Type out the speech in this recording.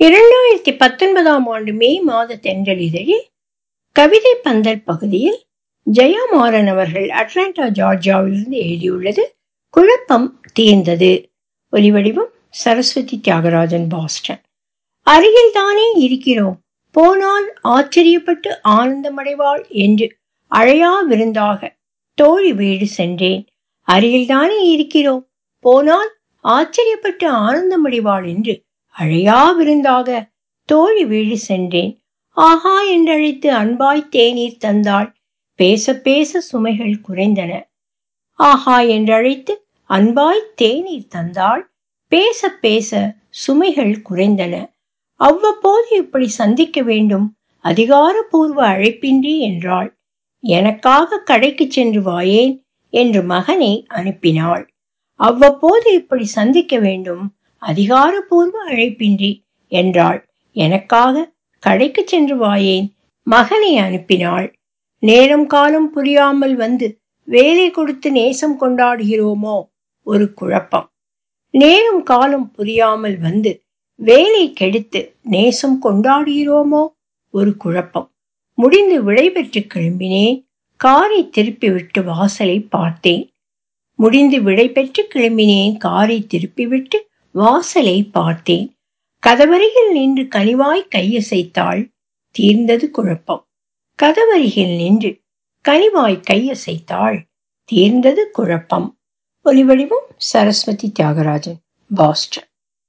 இரண்டாயிரத்தி பத்தொன்பதாம் ஆண்டு மே மாத தென்றலிதழில் கவிதை பந்தல் பகுதியில் ஜெயா மாறன் அவர்கள் அட்லாண்டா ஜார்ஜியாவிலிருந்து எழுதியுள்ளது குழப்பம் தீர்ந்தது ஒலிவடிவம் சரஸ்வதி தியாகராஜன் பாஸ்டன் அருகில்தானே இருக்கிறோம் போனால் ஆச்சரியப்பட்டு ஆனந்தமடைவாள் என்று அழையா விருந்தாக தோழி வீடு சென்றேன் அருகில்தானே இருக்கிறோம் போனால் ஆச்சரியப்பட்டு ஆனந்தமடைவாள் என்று அழையா விருந்தாக தோழி வீடு சென்றேன் ஆஹா என்றழைத்து அன்பாய் தேநீர் தந்தாள் பேச பேச சுமைகள் குறைந்தன ஆஹா என்றழைத்து அன்பாய் தேநீர் தந்தாள் பேச பேச சுமைகள் குறைந்தன அவ்வப்போது இப்படி சந்திக்க வேண்டும் அதிகாரபூர்வ அழைப்பின்றி என்றாள் எனக்காக கடைக்கு சென்று வாயேன் என்று மகனை அனுப்பினாள் அவ்வப்போது இப்படி சந்திக்க வேண்டும் அதிகாரபூர்வ அழைப்பின்றி என்றாள் எனக்காக கடைக்கு சென்று வாயேன் மகனை அனுப்பினாள் நேரம் காலம் புரியாமல் வந்து வேலை கொடுத்து நேசம் கொண்டாடுகிறோமோ ஒரு குழப்பம் நேரம் காலம் புரியாமல் வந்து வேலை கெடுத்து நேசம் கொண்டாடுகிறோமோ ஒரு குழப்பம் முடிந்து விடைபெற்று கிளம்பினேன் காரை திருப்பிவிட்டு வாசலை பார்த்தேன் முடிந்து விடை பெற்று கிளம்பினேன் காரை திருப்பிவிட்டு வாசலை பார்த்தேன் கதவருகில் நின்று கனிவாய் கையசைத்தாள் தீர்ந்தது குழப்பம் கதவருகில் நின்று கனிவாய் கையசைத்தாள் தீர்ந்தது குழப்பம் ஒலிவடிவம் சரஸ்வதி தியாகராஜன் பாஸ்டன்